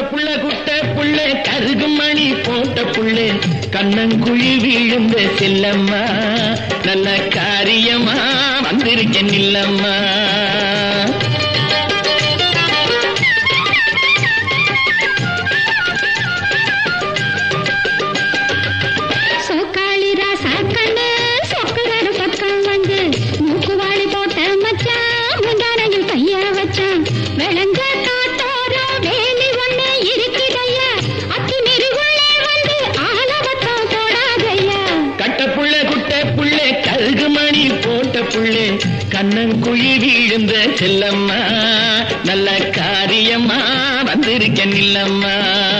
புள்ள குட்ட புள்ள கருகு மணி போட்ட புள்ளே கண்ணங்குழி விழுந்த செல்லம்மா நல்ல காரியமா வந்திருக்கேன் இல்லம்மா சோக்காளி ராசா கண்ணு சொக்கராரு பக்கம் வந்து மூக்குவாளி போட்ட மச்சான் முந்தானையில் கைய வச்சான் விளங்க காத்தோரம் வேலி ஒண்ணு இருக்குதையா அத்தி நெருகுள்ளே வந்து ஆலவத்தம் தொடாதையா கட்ட புள்ள குட்ட புள்ளே கருகு மணி போட்ட புள்ளே கண்ணங்குழி விழுந்த செல்லம்மா நல்ல காரியமா வந்திருக்கேன் இல்லம்மா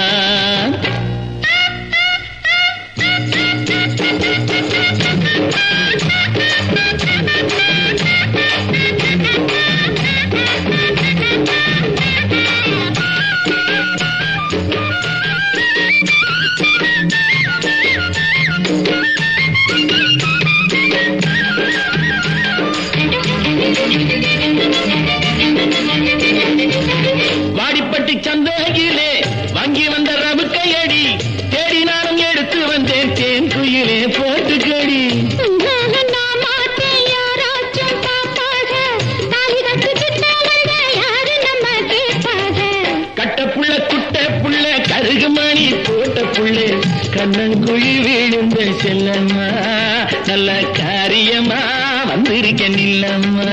வாடிப்பட்டி சந்தையிலே வாங்கி வந்த ரவு கையடி தேடி நானும் எடுத்து வந்தேன் தேன் குயிலே போட்டுக்கடி உங்களால நான் மாட்டேன் யாராச்சும் பாப்பாக தாலி கட்டுக்கிட்ட வந்த யாரு நம்ம கேட்பாக கட்ட புள்ள குட்ட புள்ள கருகு மணி போட்ட புள்ளே கண்ணங்குழி விழுந்த செல்லம்மா நல்ல காரியமா வந்திருக்கேன் இல்லம்மா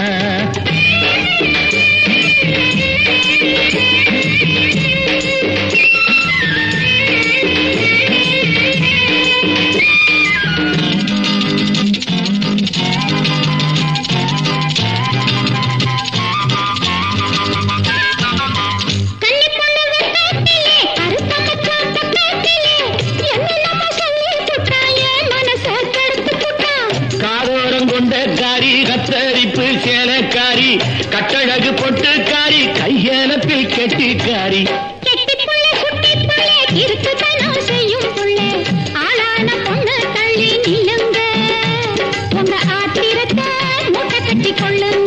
கன்னி பொண்ணு வெட்டத்திலே கருத்த மச்சான் பக்கத்திலே என்ன நம்ம சொல்லி புட்டாயே மனச கருத்து புட்டா காரோரம் கொண்ட காரி கத்தரிப்பு சேலக்காரி கட்டழகு பொட்டுக்காரி கையலப்பில் கெட்டிக்காரி கெட்டி புள்ள குட்டி புள்ள இருக்குத்தனம் செய்யும் புள்ள ஆளான பொண்ணு தள்ளி நில்லுங்க உங்க ஆத்திரத்தை மூட்டை கட்டி கொள்ளுங்க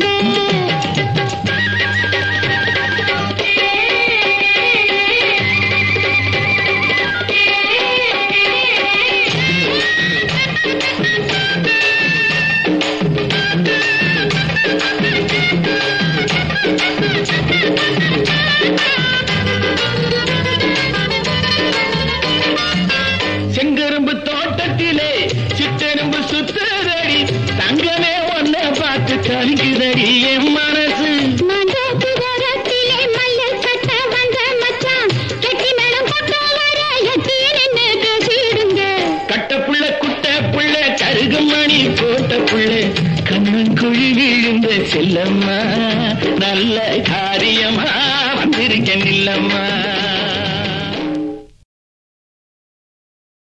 செங்கரும்பு தோட்டத்திலே சித்தெரும்பு சுத்துதடி தங்கமே ஒன்ன பார்த்து கலிக்குதடி என் மனசு மண்டோப்பு ஓரத்திலே மல்லு கட்ட வந்த மச்சான் கெட்டி மேளம் கொட்ட வர எட்டி நின்னு பேசிடுங்க கட்ட புள்ள குட்ட புள்ள கருகு மணி போட்ட புள்ள கண்ணங்குழி விழுந்த செல்லம்மா நல்ல காரியமா வந்திருக்கேன் இல்லம்மா